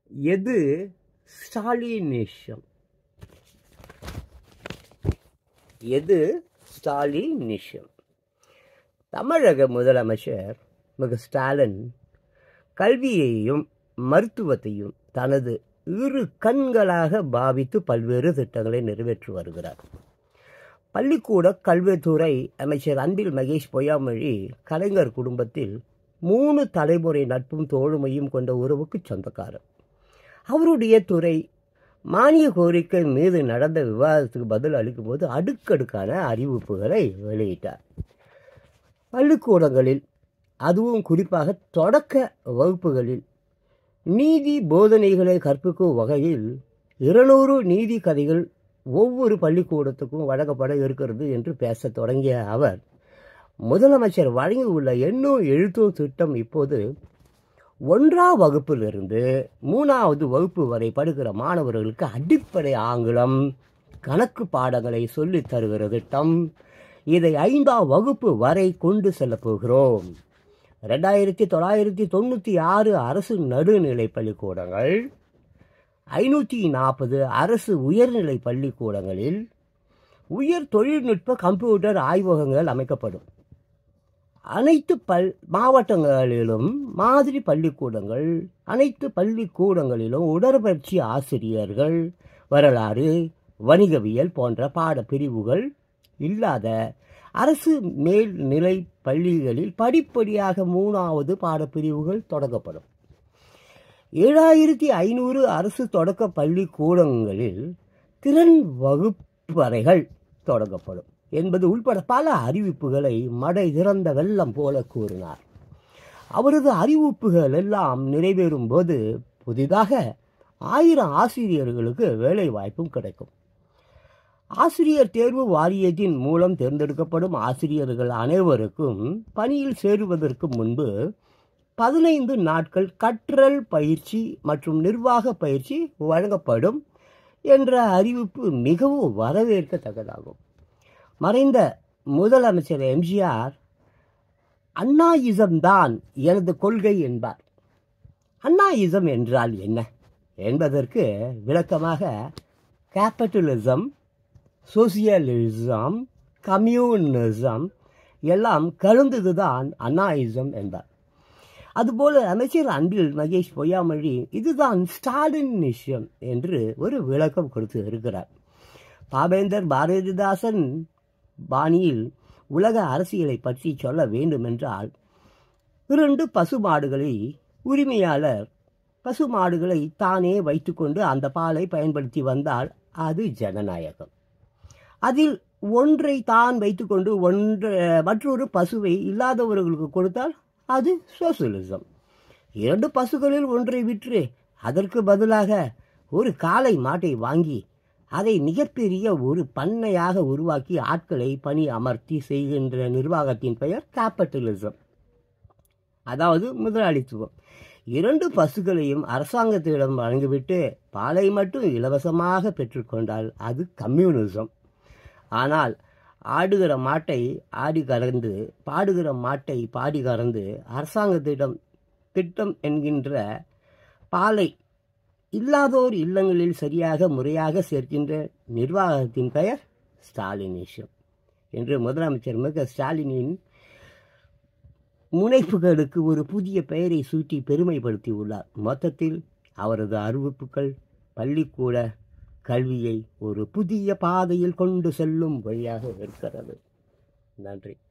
எது ஸ்டாலினிஷம் எது ஸ்டாலினிஷம் தமிழக முதலமைச்சர் மிக ஸ்டாலின் கல்வியையும் மருத்துவத்தையும் தனது இரு கண்களாக பாவித்து பல்வேறு திட்டங்களை நிறைவேற்றி வருகிறார் பள்ளிக்கூட கல்வித்துறை அமைச்சர் அன்பில் மகேஷ் பொய்யாமொழி கலைஞர் குடும்பத்தில் மூணு தலைமுறை நட்பும் தோழுமையும் கொண்ட உறவுக்கு சொந்தக்காரர் அவருடைய துறை மானிய கோரிக்கை மீது நடந்த விவாதத்துக்கு பதில் அளிக்கும்போது அடுக்கடுக்கான அறிவிப்புகளை வெளியிட்டார் பள்ளிக்கூடங்களில் அதுவும் குறிப்பாக தொடக்க வகுப்புகளில் நீதி போதனைகளை கற்பிக்கும் வகையில் இருநூறு நீதி கதைகள் ஒவ்வொரு பள்ளிக்கூடத்துக்கும் வழங்கப்பட இருக்கிறது என்று பேசத் தொடங்கிய அவர் முதலமைச்சர் வழங்கியுள்ள எண்ணோ எழுத்தோ திட்டம் இப்போது ஒன்றாம் வகுப்பிலிருந்து மூணாவது வகுப்பு வரை படுகிற மாணவர்களுக்கு அடிப்படை ஆங்கிலம் கணக்கு பாடங்களை சொல்லித் தருகிற திட்டம் இதை ஐந்தாம் வகுப்பு வரை கொண்டு செல்லப் போகிறோம் ரெண்டாயிரத்தி தொள்ளாயிரத்தி தொண்ணூற்றி ஆறு அரசு நடுநிலை பள்ளிக்கூடங்கள் ஐநூற்றி நாற்பது அரசு உயர்நிலை பள்ளிக்கூடங்களில் உயர் தொழில்நுட்ப கம்ப்யூட்டர் ஆய்வகங்கள் அமைக்கப்படும் அனைத்து பல் மாவட்டங்களிலும் மாதிரி பள்ளிக்கூடங்கள் அனைத்து பள்ளிக்கூடங்களிலும் உடற்பயிற்சி ஆசிரியர்கள் வரலாறு வணிகவியல் போன்ற பாடப்பிரிவுகள் இல்லாத அரசு மேல்நிலை பள்ளிகளில் படிப்படியாக மூணாவது பாடப்பிரிவுகள் தொடங்கப்படும் ஏழாயிரத்தி ஐநூறு அரசு தொடக்க பள்ளிக்கூடங்களில் திறன் வகுப்பறைகள் தொடங்கப்படும் என்பது உள்பட பல அறிவிப்புகளை மடை திறந்த வெள்ளம் போல கூறினார் அவரது அறிவிப்புகள் எல்லாம் நிறைவேறும் போது புதிதாக ஆயிரம் ஆசிரியர்களுக்கு வேலை வாய்ப்பும் கிடைக்கும் ஆசிரியர் தேர்வு வாரியத்தின் மூலம் தேர்ந்தெடுக்கப்படும் ஆசிரியர்கள் அனைவருக்கும் பணியில் சேருவதற்கு முன்பு பதினைந்து நாட்கள் கற்றல் பயிற்சி மற்றும் நிர்வாக பயிற்சி வழங்கப்படும் என்ற அறிவிப்பு மிகவும் வரவேற்கத்தக்கதாகும் மறைந்த முதலமைச்சர் எம்ஜிஆர் அண்ணாயிசம் தான் எனது கொள்கை என்பார் அண்ணாயிசம் என்றால் என்ன என்பதற்கு விளக்கமாக கேபிட்டலிசம் சோசியலிசம் கம்யூனிசம் எல்லாம் கலந்ததுதான் அண்ணாயிசம் என்பார் அதுபோல அமைச்சர் அன்பில் மகேஷ் பொய்யாமொழி இதுதான் ஸ்டாலினிஷம் என்று ஒரு விளக்கம் கொடுத்து இருக்கிறார் பாபேந்தர் பாரதிதாசன் பாணியில் உலக அரசியலை பற்றி சொல்ல வேண்டுமென்றால் இரண்டு பசுமாடுகளை உரிமையாளர் பசுமாடுகளை தானே வைத்துக்கொண்டு அந்த பாலை பயன்படுத்தி வந்தால் அது ஜனநாயகம் அதில் ஒன்றை தான் வைத்துக்கொண்டு ஒன்று மற்றொரு பசுவை இல்லாதவர்களுக்கு கொடுத்தால் அது சோசியலிசம் இரண்டு பசுகளில் ஒன்றை விற்று அதற்கு பதிலாக ஒரு காளை மாட்டை வாங்கி அதை மிகப்பெரிய ஒரு பண்ணையாக உருவாக்கி ஆட்களை பணி அமர்த்தி செய்கின்ற நிர்வாகத்தின் பெயர் கேபிட்டலிசம் அதாவது முதலாளித்துவம் இரண்டு பசுகளையும் அரசாங்கத்திடம் வழங்கிவிட்டு பாலை மட்டும் இலவசமாக பெற்றுக்கொண்டால் அது கம்யூனிசம் ஆனால் ஆடுகிற மாட்டை ஆடி கறந்து பாடுகிற மாட்டை பாடி கறந்து அரசாங்கத்திடம் திட்டம் என்கின்ற பாலை இல்லாதோர் இல்லங்களில் சரியாக முறையாக சேர்க்கின்ற நிர்வாகத்தின் பெயர் ஸ்டாலினிஷம் என்று முதலமைச்சர் மு க ஸ்டாலினின் முனைப்புகளுக்கு ஒரு புதிய பெயரை சூட்டி பெருமைப்படுத்தி உள்ளார் மொத்தத்தில் அவரது அறிவிப்புகள் பள்ளிக்கூட கல்வியை ஒரு புதிய பாதையில் கொண்டு செல்லும் வழியாக இருக்கிறது நன்றி